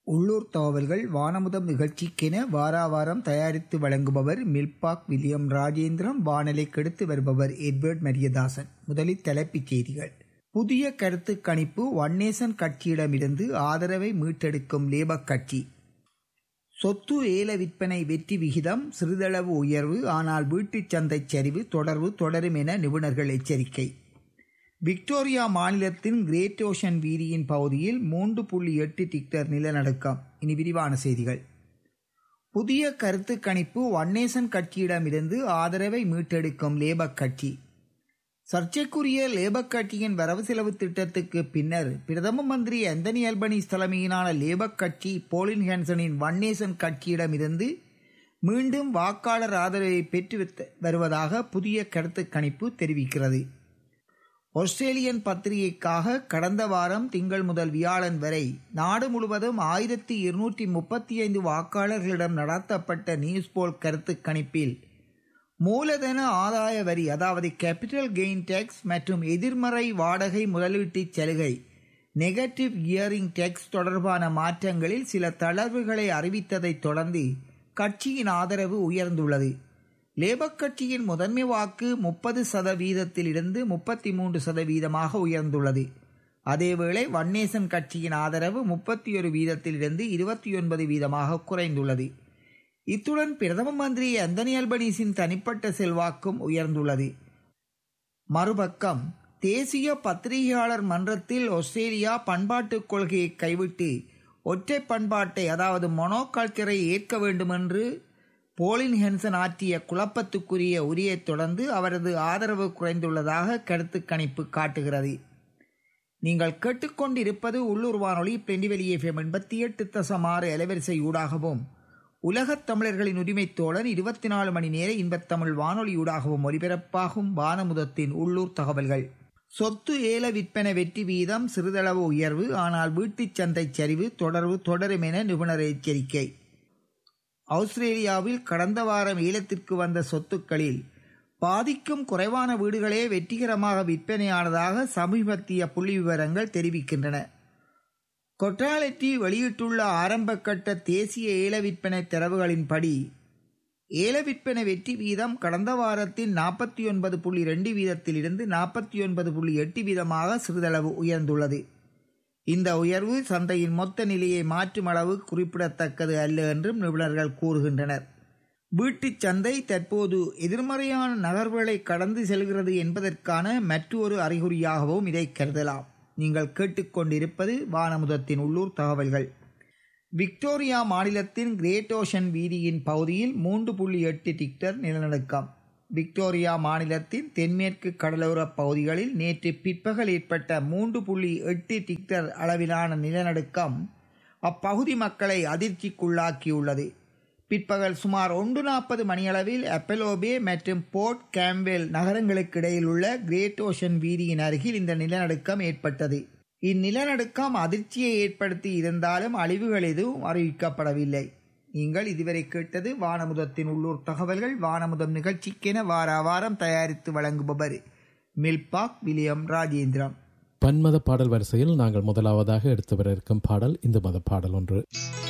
உள்ளூர் தகவல்கள் வானமுதம் நிகழ்ச்சிக்கென வாராவாரம் தயாரித்து வழங்குபவர் மில்பாக் வில்லியம் ராஜேந்திரம் வானலை கெடுத்து வருபவர் எட்வர்ட் மரியதாசன் முதலில் தலைப்புச் செய்திகள் புதிய கருத்து கணிப்பு ஒன்னேசன் கட்சியிடமிருந்து ஆதரவை மீட்டெடுக்கும் லேபக் கட்சி சொத்து ஏல விற்பனை வெற்றி விகிதம் சிறிதளவு உயர்வு ஆனால் வீட்டுச் சந்தை சரிவு தொடர்பு தொடரும் என நிபுணர்கள் எச்சரிக்கை விக்டோரியா மாநிலத்தின் கிரேட் ஓஷன் வீதியின் பகுதியில் மூன்று புள்ளி எட்டு டிக்டர் நிலநடுக்கம் இனி விரிவான செய்திகள் புதிய கருத்து கணிப்பு ஒன்னேசன் கட்சியிடமிருந்து ஆதரவை மீட்டெடுக்கும் லேபக் கட்சி சர்ச்சைக்குரிய லேபக் கட்சியின் வரவு செலவு திட்டத்துக்கு பின்னர் பிரதம மந்திரி அந்தனி அல்பனிஸ் தலைமையிலான லேபக் கட்சி போலின் ஹான்சனின் ஒன்னேசன் கட்சியிடமிருந்து மீண்டும் வாக்காளர் ஆதரவை பெற்று வருவதாக புதிய கருத்து கணிப்பு தெரிவிக்கிறது ஆஸ்திரேலியன் பத்திரிகைக்காக கடந்த வாரம் திங்கள் முதல் வியாழன் வரை நாடு முழுவதும் ஆயிரத்தி இருநூற்றி முப்பத்தி ஐந்து வாக்காளர்களிடம் நடத்தப்பட்ட நியூஸ் போல் கருத்து கணிப்பில் மூலதன ஆதாய வரி அதாவது கேபிட்டல் கெயின் டேக்ஸ் மற்றும் எதிர்மறை வாடகை முதலீட்டு சலுகை நெகட்டிவ் இயரிங் டேக்ஸ் தொடர்பான மாற்றங்களில் சில தளர்வுகளை அறிவித்ததைத் தொடர்ந்து கட்சியின் ஆதரவு உயர்ந்துள்ளது லேபர் கட்சியின் முதன்மை வாக்கு முப்பது சதவீதத்திலிருந்து முப்பத்தி மூன்று சதவீதமாக உயர்ந்துள்ளது அதேவேளை வன்னேசன் கட்சியின் ஆதரவு முப்பத்தி ஒரு வீதத்திலிருந்து இருபத்தி ஒன்பது வீதமாக குறைந்துள்ளது இத்துடன் பிரதம மந்திரி அந்தனி அல்பனீஸின் தனிப்பட்ட செல்வாக்கும் உயர்ந்துள்ளது மறுபக்கம் தேசிய பத்திரிகையாளர் மன்றத்தில் ஆஸ்திரேலியா பண்பாட்டுக் கொள்கையை கைவிட்டு ஒற்றை பண்பாட்டை அதாவது மொனோகல்ச்சரை ஏற்க வேண்டுமென்று போலின் ஹென்சன் ஆற்றிய குழப்பத்துக்குரிய உரியைத் தொடர்ந்து அவரது ஆதரவு குறைந்துள்ளதாக கருத்து கணிப்பு காட்டுகிறது நீங்கள் கேட்டுக்கொண்டிருப்பது உள்ளூர் வானொலி பெண்டிவெளி எஃப்எம் எண்பத்தி எட்டு தசம் ஆறு அலைவரிசை ஊடாகவும் உலகத் தமிழர்களின் உரிமைத் தோழன் இருபத்தி நாலு மணி நேர இன்பத்தமிழ் வானொலியூடாகவும் ஒலிபரப்பாகும் வானமுதத்தின் உள்ளூர் தகவல்கள் சொத்து ஏல விற்பனை வெற்றி வீதம் சிறிதளவு உயர்வு ஆனால் வீட்டுச் சந்தை சரிவு தொடர்பு தொடரும் என நிபுணர் எச்சரிக்கை ஆஸ்திரேலியாவில் கடந்த வாரம் ஏலத்திற்கு வந்த சொத்துக்களில் பாதிக்கும் குறைவான வீடுகளே வெற்றிகரமாக விற்பனையானதாக சமீபத்திய புள்ளி விவரங்கள் தெரிவிக்கின்றன கொட்டாலட்டி வெளியிட்டுள்ள ஆரம்பகட்ட தேசிய ஏல விற்பனை தரவுகளின்படி ஏல விற்பனை வெற்றி வீதம் கடந்த வாரத்தின் நாற்பத்தி ஒன்பது புள்ளி ரெண்டு வீதத்திலிருந்து நாற்பத்தி ஒன்பது புள்ளி எட்டு வீதமாக சிறிதளவு உயர்ந்துள்ளது இந்த உயர்வு சந்தையின் மொத்த நிலையை மாற்றும் அளவு குறிப்பிடத்தக்கது அல்ல என்றும் நிபுணர்கள் கூறுகின்றனர் வீட்டுச் சந்தை தற்போது எதிர்மறையான நகர்வுகளை கடந்து செல்கிறது என்பதற்கான மற்றொரு அறிகுறியாகவும் இதை கருதலாம் நீங்கள் கேட்டுக்கொண்டிருப்பது வானமுதத்தின் உள்ளூர் தகவல்கள் விக்டோரியா மாநிலத்தின் கிரேட் ஓஷன் வீதியின் பகுதியில் மூன்று புள்ளி எட்டு டிக்டர் நிலநடுக்கம் விக்டோரியா மாநிலத்தின் தென்மேற்கு கடலோர பகுதிகளில் நேற்று பிற்பகல் ஏற்பட்ட மூன்று புள்ளி எட்டு டிக்டர் அளவிலான நிலநடுக்கம் அப்பகுதி மக்களை அதிர்ச்சிக்குள்ளாக்கியுள்ளது பிற்பகல் சுமார் ஒன்று நாற்பது மணியளவில் அப்பெலோபே மற்றும் போர்ட் கேம்வெல் நகரங்களுக்கு இடையில் உள்ள கிரேட் ஓஷன் வீதியின் அருகில் இந்த நிலநடுக்கம் ஏற்பட்டது இந்நிலநடுக்கம் அதிர்ச்சியை ஏற்படுத்தி இருந்தாலும் அழிவுகள் எதுவும் அறிவிக்கப்படவில்லை நீங்கள் இதுவரை கேட்டது வானமுதத்தின் உள்ளூர் தகவல்கள் வானமுதம் நிகழ்ச்சிக்கென வார வாரம் தயாரித்து வழங்குபவர் மில்பாக் வில்லியம் ராஜேந்திரம் பன்மத பாடல் வரிசையில் நாங்கள் முதலாவதாக எடுத்து வர இருக்கும் பாடல் இந்த மத பாடல் ஒன்று